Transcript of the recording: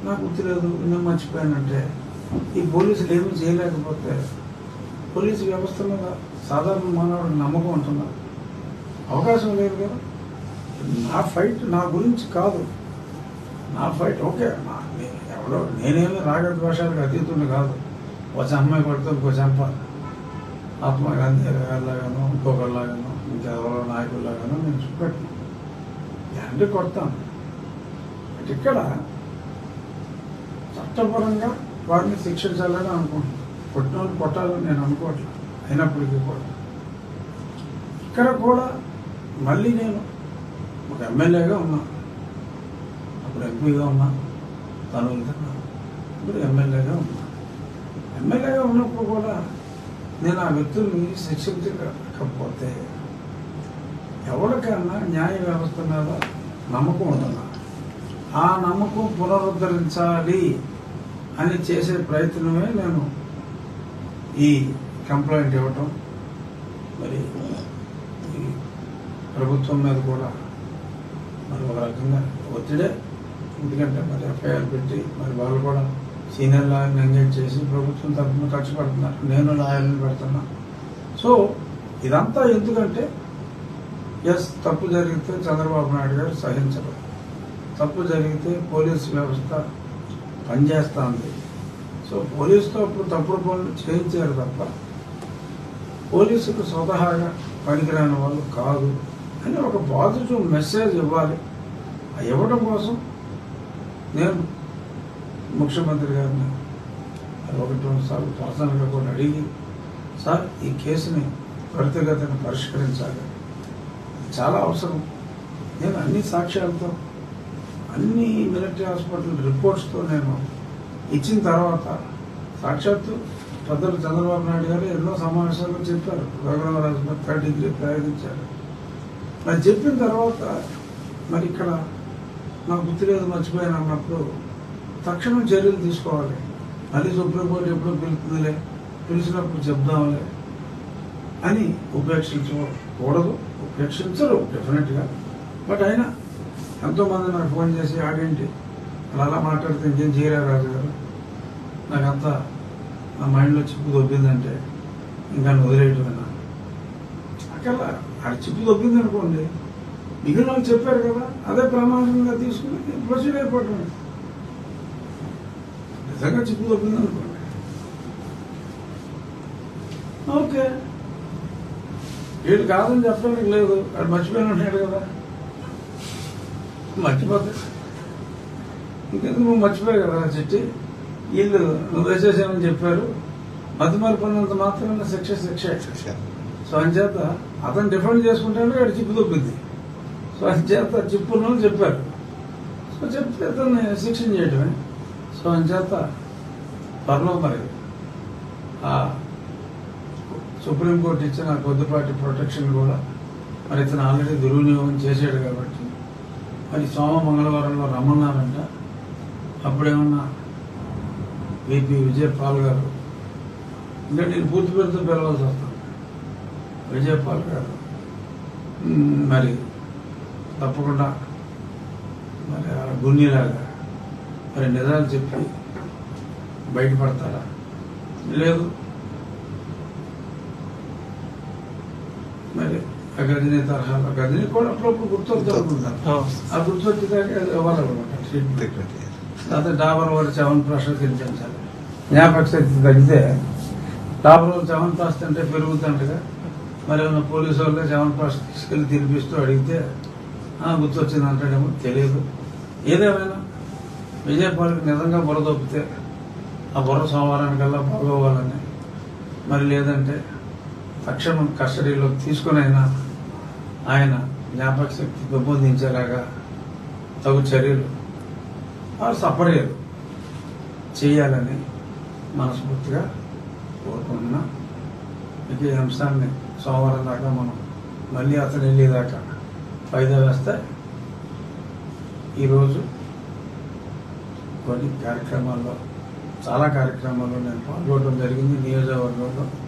నాకు గుర్తులేదు నేను మర్చిపోయానంటే ఈ పోలీసులు ఏమీ చేయలేకపోతే పోలీసు వ్యవస్థ మీద సాధారణ మానవుడికి నమ్మకం ఉంటుందా అవకాశం లేదు కదా నా ఫైట్ నా గురించి కాదు నా ఫైట్ ఓకే నా నే- ఎవడో నేనేమి రాగద్వేషాలకు అతీతుడిని కాదు ఒక అమ్మాయి కొడితే ఇంకో చంప ఆత్మ గాంధీ గారిలాగానో ఇంకొకరిలాగానో ఇంకెవరో నాయకుల్లాగానో నేను చూపెట్టను అంటే కొడతాను బట్ ఇక్కడ చట్టపరంగా వారిని శిక్షించాలని అనుకుంటున్నాను కొట్టిన వాళ్ళు కొట్టాలని నేను అనుకోవట్లేదు అయినప్పటికీ కూడా ఇక్కడ కూడా మళ్ళీ నేను ఒక ఎమ్మెల్యేగా ఉన్నా అప్పుడు ఎంపీగా ఉన్నా తను వెళ్తున్నా ఇప్పుడు ఎమ్మెల్యేగా ఉన్నా ఎమ్మెల్యేగా ఉన్నప్పుడు కూడా నేను ఆ వ్యక్తుల్ని శిక్షించకపోతే ఎవరికన్నా న్యాయ వ్యవస్థ మీద నమ్మకం ఉండాలి ఆ నమ్మకం పునరుద్ధరించాలి అని చేసే ప్రయత్నమే నేను ఈ కంప్లైంట్ ఇవ్వటం మరి ఈ ప్రభుత్వం మీద కూడా మరి ఒక రకంగా ఒత్తిడే ఎందుకంటే మరి ఎఫ్ఐఆర్ పెట్టి మరి వాళ్ళు కూడా సీనియర్ లాయర్ని ఎంగేజ్ చేసి ప్రభుత్వం తరఫున ఖర్చు పెడుతున్నారు నేను లాయర్ని పెడుతున్నా సో ఇదంతా ఎందుకంటే ఎస్ తప్పు జరిగితే చంద్రబాబు నాయుడు గారు సహించరు తప్పు జరిగితే పోలీస్ వ్యవస్థ పనిచేస్తుంది సో పోలీసుతో అప్పుడు తప్పుడు పనులు చేయించారు తప్ప పోలీసుకు స్వతహాగా పనికిరాని వాళ్ళు కాదు అని ఒక పాజిటివ్ మెసేజ్ ఇవ్వాలి ఆ ఇవ్వడం కోసం నేను ముఖ్యమంత్రి గారిని అది ఒకటి రెండు సార్లు పర్సనల్గా కూడా అడిగి సార్ ఈ కేసుని త్వరితగతిన పరిష్కరించాలి చాలా అవసరం నేను అన్ని సాక్ష్యాలతో అన్ని మిలిటరీ హాస్పిటల్ రిపోర్ట్స్తో నేను ఇచ్చిన తర్వాత సాక్షాత్తు పెద్దలు చంద్రబాబు నాయుడు గారు ఎన్నో సమావేశాల్లో చెప్పారు రఘురామరాజు మీద థర్డ్ డిగ్రీ ప్రయోగించారు మరి చెప్పిన తర్వాత మరి ఇక్కడ నాకు గుర్తులేదు మర్చిపోయాను అన్నప్పుడు తక్షణం చర్యలు తీసుకోవాలి మళ్ళీ సుప్రీంకోర్టు ఎప్పుడు పిలుతుందిలే పిలిచినప్పుడు చెప్దాంలే అని ఉపేక్షించకూడదు ఉపేక్షించరు డెఫినెట్గా బట్ అయినా ఎంతోమంది నాకు ఫోన్ చేసి ఆడేంటి అలా అలా మాట్లాడితే ఇంకేం చేయరా రాజు గారు నాకంతా నా మైండ్లో చిప్పు దొబ్బిందంటే ఇంకా వదిలేయటమేనా అక్కడ ఆడ చిప్పు దొబ్బింది అనుకోండి మిగిలిన వాళ్ళు చెప్పారు కదా అదే ప్రమాణంగా తీసుకుని ప్రొసీడ్ అయిపోవటం నిజంగా చిప్పు దొబ్బింది అనుకోండి ఓకే వీడు కాదని చెప్పడానికి లేదు వాడు మర్చిపోయిన ఉన్నాడు కదా మర్చిపోతే ఇంకెందుకు నువ్వు మర్చిపోయావు కదా చెట్టి వీళ్ళు నువ్వు వేసేసామని చెప్పారు మతి మరిపోయినంత మాత్రమే శిక్ష శిక్ష సో అంచేత అతను డిఫెండ్ చేసుకుంటాడు వాడు చిప్పు దొబ్బింది సో అంచేత చిప్పు ఉన్న వాళ్ళు చెప్పారు సో చెప్తే అతన్ని శిక్షణ చేయటమే సో అంచేత త్వరలో మరి ఆ సుప్రీంకోర్టు ఇచ్చిన కొద్దిపాటి ప్రొటెక్షన్ కూడా మరి ఇతను ఆల్రెడీ దుర్వినియోగం చేశాడు కాబట్టి మరి సోమ మంగళవారంలో రమ్మన్నారంట అప్పుడేమన్నా విపి విజయపాల్ గారు ఇంకా నేను పూర్తి పేరుతో పిలవాల్సి వస్తాను విజయపాల్ గారు మ్, మరి తప్పకుండా మరి ఆ గున్నీలాగా మరి నిజాలు చెప్పి బయటపడతారా లేదు మరి ఆ గదిని తరహాలో గదిని కూడా అప్పుడప్పుడు గుర్తొద్దు అనుకుంటాను ఆ గుర్తొచ్చేదాకా ఇవ్వాలన్నమాట ట్రీట్మెంట్ లేకపోతే డాబర్ వారి చవన్ ప్రాష్ తినిపించాలి జ్ఞాపక శక్తి తగ్గితే డాబర్ వారి చవన్ ప్రాష్ తింటే పెరుగుతుంటగా మరి ఏమైనా పోలీసు వాళ్ళే చవన్ ప్రాష్ తీసుకెళ్లి తినిపిస్తూ అడిగితే "ఆ, గుర్తొచ్చింది అంటాడేమో తెలియదు ఏదేమైనా విజయపాలకి నిజంగా బుర్ర దొప్పితే ఆ బుర్ర సోమవారానికల్లా బాగోవాలని మరి లేదంటే తక్షణం కస్టడీలో తీసుకునైనా ఆయన జ్ఞాపక శక్తి పెంపొందించేలాగా తగు చర్యలు వారు సపర్యలు చేయాలని మనస్ఫూర్తిగా కోరుకుంటున్నా ఇక ఈ అంశాన్ని సోమవారం దాకా మనం మళ్ళీ అతను వెళ్ళేదాకా వాయిదా వేస్తే ఈరోజు కొన్ని కార్యక్రమాల్లో చాలా కార్యక్రమాల్లో నేను పాల్గొనడం జరిగింది నియోజకవర్గంలో